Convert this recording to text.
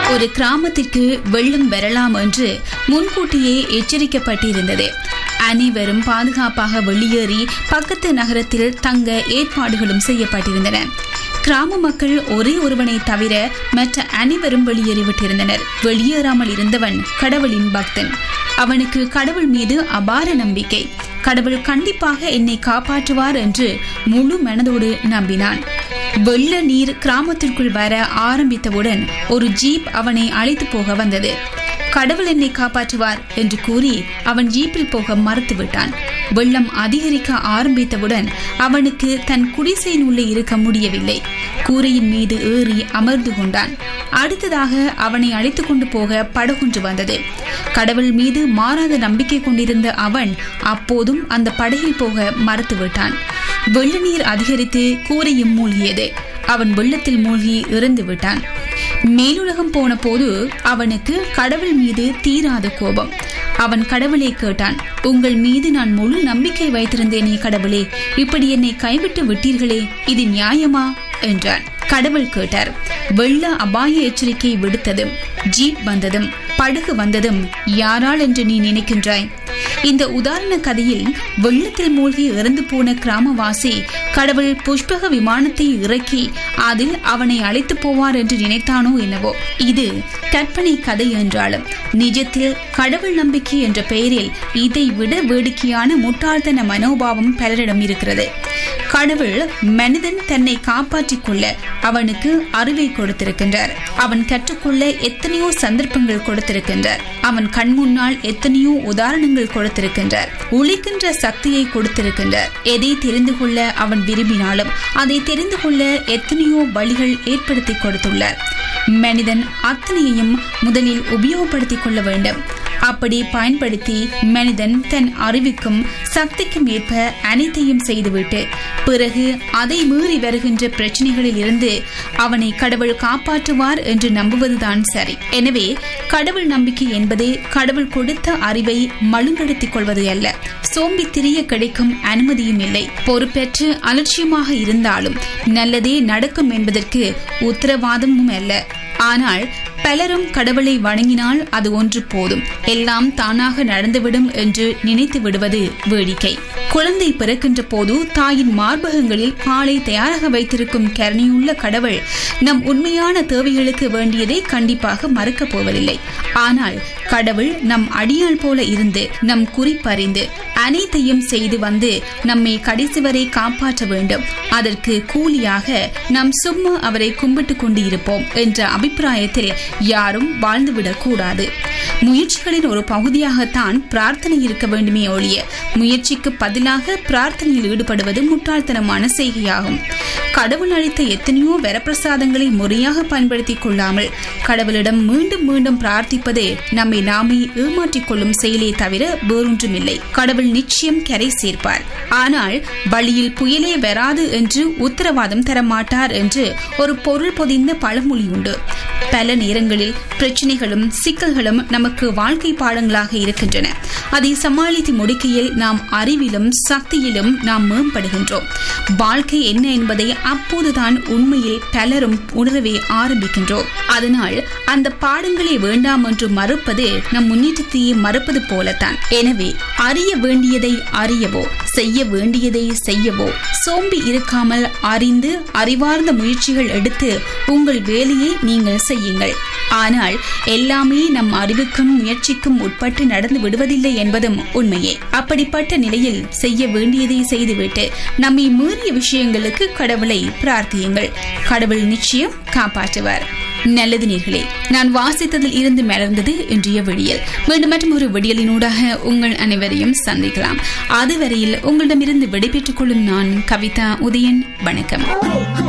ஒரு கிராமத்திற்கு வெள்ளம் வரலாம் என்று முன்கூட்டியே எச்சரிக்கப்பட்டிருந்தது அனைவரும் பாதுகாப்பாக வெளியேறி பக்கத்து நகரத்தில் தங்க ஏற்பாடுகளும் செய்யப்பட்டிருந்தன கிராம மக்கள் ஒரே ஒருவனை தவிர மற்ற அனைவரும் வெளியேறிவிட்டிருந்தனர் வெளியேறாமல் இருந்தவன் கடவுளின் பக்தன் அவனுக்கு கடவுள் மீது அபார நம்பிக்கை கடவுள் கண்டிப்பாக என்னை காப்பாற்றுவார் என்று முழு மனதோடு நம்பினான் வெள்ள நீர் கிராமத்திற்குள் வர ஆரம்பித்தவுடன் ஒரு ஜீப் அவனை அழைத்து போக வந்தது கடவுள் என்னை காப்பாற்றுவார் என்று கூறி அவன் ஜீப்பில் போக மறுத்துவிட்டான் வெள்ளம் அதிகரிக்க ஆரம்பித்தவுடன் அவனுக்கு தன் குடிசையின் உள்ளே இருக்க முடியவில்லை கூரையின் மீது ஏறி அமர்ந்து கொண்டான் அடுத்ததாக அவனை அழைத்துக் கொண்டு போக படகொன்று வந்தது கடவுள் மீது மாறாத நம்பிக்கை கொண்டிருந்த அவன் அப்போதும் அந்த படகில் போக மறுத்துவிட்டான் வெள்ள நீர் அதிகரித்து கூரையும் மூழ்கியது அவன் வெள்ளத்தில் மூழ்கி இறந்து விட்டான் மேலுலகம் போன போது அவனுக்கு கடவுள் மீது தீராத கோபம் அவன் கடவுளை கேட்டான் உங்கள் மீது நான் முழு நம்பிக்கை வைத்திருந்தேனே கடவுளே இப்படி என்னை கைவிட்டு விட்டீர்களே இது நியாயமா என்றான் கடவுள் கேட்டார் வெள்ள அபாய எச்சரிக்கை விடுத்ததும் ஜீப் வந்ததும் படகு வந்ததும் யாரால் என்று நீ நினைக்கின்றாய் இந்த உதாரண கதையில் வெள்ளத்தில் மூழ்கி இறந்து போன கிராமவாசி கடவுள் புஷ்பக விமானத்தை இறக்கி அதில் அவனை அழைத்து போவார் என்று நினைத்தானோ என்னவோ இது கற்பனை கதை என்றாலும் நிஜத்தில் கடவுள் நம்பிக்கை என்ற பெயரில் இதை விட வேடிக்கையான முட்டாள்தன மனோபாவம் பலரிடம் இருக்கிறது கடவுள் மனிதன் தன்னை காப்பாற்றிக் கொள்ள அவனுக்கு அறிவை கொடுத்திருக்கின்றார் அவன் கற்றுக்கொள்ள எத்தனையோ சந்தர்ப்பங்கள் கொடுத்திருக்கின்றார் அவன் கண் முன்னால் எத்தனையோ உதாரணங்கள் கொடுத்திருக்கின்றார் உழைக்கின்ற சக்தியை கொடுத்திருக்கின்றார் எதை தெரிந்து கொள்ள அவன் விரும்பினாலும் அதை தெரிந்து கொள்ள எத்தனையோ வழிகள் ஏற்படுத்தி கொடுத்துள்ளார் மனிதன் அத்தனையையும் முதலில் உபயோகப்படுத்திக் கொள்ள வேண்டும் அப்படி பயன்படுத்தி மனிதன் தன் அறிவுக்கும் சக்திக்கும் ஏற்ப அனைத்தையும் செய்துவிட்டு பிறகு அதை மீறி வருகின்ற பிரச்சனைகளில் இருந்து அவனை கடவுள் காப்பாற்றுவார் என்று நம்புவதுதான் சரி எனவே கடவுள் நம்பிக்கை என்பது கடவுள் கொடுத்த அறிவை மழுங்கெடுத்திக் கொள்வது அல்ல சோம்பி திரிய கிடைக்கும் அனுமதியும் இல்லை பொறுப்பேற்று அலட்சியமாக இருந்தாலும் நல்லதே நடக்கும் என்பதற்கு உத்தரவாதமும் அல்ல ஆனால் பலரும் கடவுளை வணங்கினால் அது ஒன்று போதும் எல்லாம் தானாக நடந்துவிடும் என்று நினைத்து விடுவது வேடிக்கை குழந்தை பிறக்கின்ற போது தாயின் மார்பகங்களில் பாலை தயாராக வைத்திருக்கும் கருணையுள்ள கடவுள் நம் உண்மையான தேவைகளுக்கு வேண்டியதை கண்டிப்பாக மறுக்கப் போவதில்லை ஆனால் கடவுள் நம் அடியாள் போல இருந்து நம் குறிப்பறிந்து அனைத்தையும் செய்து வந்து நம்மை கடைசி வரை காப்பாற்ற வேண்டும் அதற்கு கூலியாக நாம் சும்மா அவரை கும்பிட்டு கொண்டு இருப்போம் என்ற அபிப்பிராயத்தில் யாரும் வாழ்ந்துவிடக் கூடாது முயற்சிகளின் ஒரு பகுதியாகத்தான் பிரார்த்தனை இருக்க வேண்டுமே ஒழிய முயற்சிக்கு பதிலாக பிரார்த்தனையில் ஈடுபடுவது முட்டாள்தனமான செய்கையாகும் கடவுள் அளித்த எத்தனையோ வரப்பிரசாதங்களை முறையாக பயன்படுத்திக் கொள்ளாமல் கடவுளிடம் மீண்டும் மீண்டும் பிரார்த்திப்பது நம்மை நாமே ஏமாற்றிக் கொள்ளும் செயலே தவிர வேறொன்றுமில்லை கடவுள் நிச்சயம் கரை சேர்ப்பார் ஆனால் வழியில் புயலே வராது என்று உத்தரவாதம் தர மாட்டார் என்று ஒரு பொருள் பொதிந்த பழமொழி உண்டு பல நேரங்களில் பிரச்சனைகளும் சிக்கல்களும் நமக்கு வாழ்க்கை பாடங்களாக இருக்கின்றன அதை சமாளித்து முடிக்கையில் நாம் அறிவிலும் சக்தியிலும் நாம் மேம்படுகின்றோம் வாழ்க்கை என்ன என்பதை அப்போதுதான் உண்மையில் பலரும் உணரவே ஆரம்பிக்கின்றோம் அதனால் அந்த பாடங்களை வேண்டாம் என்று மறுப்பது நம் முன்னேற்றத்தையே மறுப்பது போலத்தான் எனவே அறிய வேண்டியதை அறியவோ செய்ய வேண்டியதை செய்யவோ சோம்பி இருக்காமல் அறிந்து அறிவார்ந்த முயற்சிகள் எடுத்து உங்கள் வேலையை நீங்கள் செய்யுங்கள் ஆனால் எல்லாமே நம் அறிவுக்கும் முயற்சிக்கும் உட்பட்டு நடந்து விடுவதில்லை என்பதும் உண்மையே அப்படிப்பட்ட நிலையில் செய்ய வேண்டியதை செய்துவிட்டு நம்மை மீறிய விஷயங்களுக்கு கடவுளை பிரார்த்தியுங்கள் கடவுள் நிச்சயம் காப்பாற்றுவார் நல்லது நேர்களே நான் வாசித்ததில் இருந்து மலர்ந்தது இன்றைய விடியல் மீண்டும் மற்றும் ஒரு விடியலினூடாக உங்கள் அனைவரையும் சந்திக்கலாம் அதுவரையில் உங்களிடமிருந்து விடைபெற்றுக் கொள்ளும் நான் கவிதா உதயன் வணக்கம்